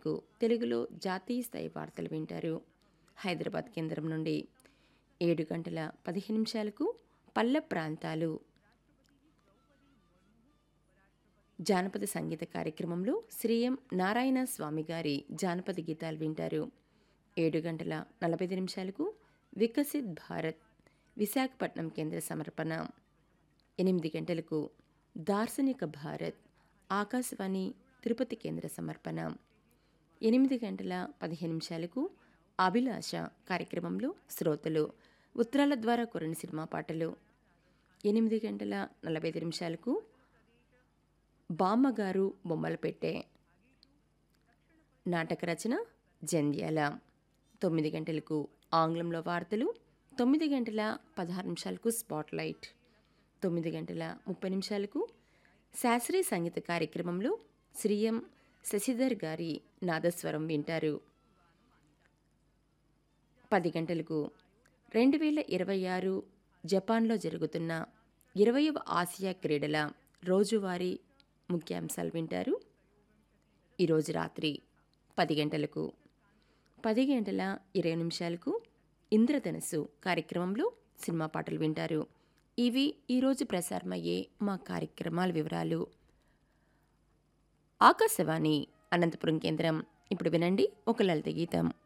గంటలకు తెలుగులో జాతీయ స్థాయి వార్తలు వింటారు హైదరాబాద్ కేంద్రం నుండి ఏడు గంటల పదిహేను నిమిషాలకు పల్లె ప్రాంతాలు జానపద సంగీత కార్యక్రమంలో శ్రీ ఎం నారాయణ స్వామి గారి జానపద గీతాలు వింటారు ఏడు గంటల నలభై ఐదు నిమిషాలకు వికసిత్ భారత్ విశాఖపట్నం కేంద్ర సమర్పణ ఎనిమిది గంటలకు దార్శనిక భారత్ ఆకాశవాణి తిరుపతి కేంద్ర సమర్పణ ఎనిమిది గంటల పదిహేను నిమిషాలకు అభిలాష కార్యక్రమంలో శ్రోతలు ఉత్తరాల ద్వారా కొరని సినిమా పాటలు ఎనిమిది గంటల నలభై ఐదు నిమిషాలకు బామ్మగారు బొమ్మలు పెట్టే నాటక రచన జంధ్యాల తొమ్మిది గంటలకు ఆంగ్లంలో వార్తలు తొమ్మిది గంటల పదహారు నిమిషాలకు స్పాట్లైట్ తొమ్మిది గంటల ముప్పై నిమిషాలకు శాస్త్రీయ సంగీత కార్యక్రమంలో శ్రీ ఎం శశిధర్ గారి నాదస్వరం వింటారు పది గంటలకు రెండు వేల ఇరవై ఆరు జపాన్లో జరుగుతున్న ఇరవయవ ఆసియా క్రీడల రోజువారీ ముఖ్యాంశాలు వింటారు ఈరోజు రాత్రి పది గంటలకు పది గంటల ఇరవై నిమిషాలకు ఇంద్రధనస్సు కార్యక్రమంలో సినిమా పాటలు వింటారు ఇవి ఈరోజు ప్రసారమయ్యే మా కార్యక్రమాల వివరాలు ఆకాశవాణి అనంతపురం కేంద్రం ఇప్పుడు వినండి ఒక లలిత గీతం